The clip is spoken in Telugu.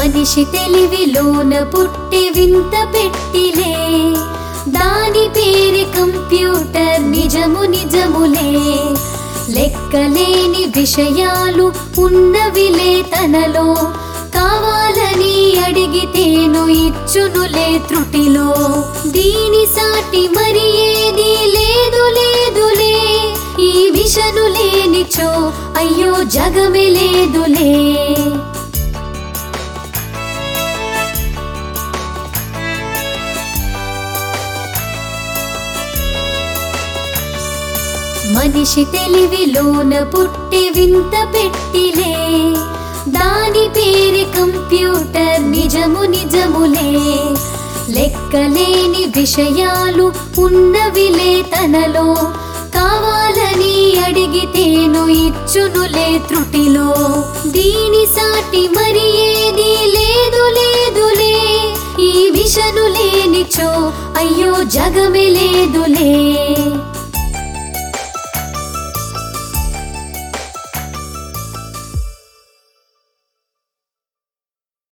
మనిషి తెలివిలోన పుట్టి వింత పెట్టిలే దాని పేరు కంప్యూటర్ నిజము నిజములే లెక్కలేని విషయాలు ఉన్నవిలే తనలో కావాలని అడిగితేను ఇచ్చునులే త్రుటిలో దీని సాటి మరి ఏది లేదు లేదులే ఈ విషను లేనిచో అయ్యో జగమే లేదులే మనిషి తెలివిలోన పుట్టి వింత పెట్టిలే దాని పేరు కంప్యూటర్ నిజము నిజములే లెక్కలేని విషయాలు ఉన్నవిలే తనలో కావాలని అడిగితేను ఇచ్చునులే త్రుటిలో దీని సాటి మరి ఏది లేదు లేదులే ఈ విషను లేనిచో అయ్యో జగమే లేదులే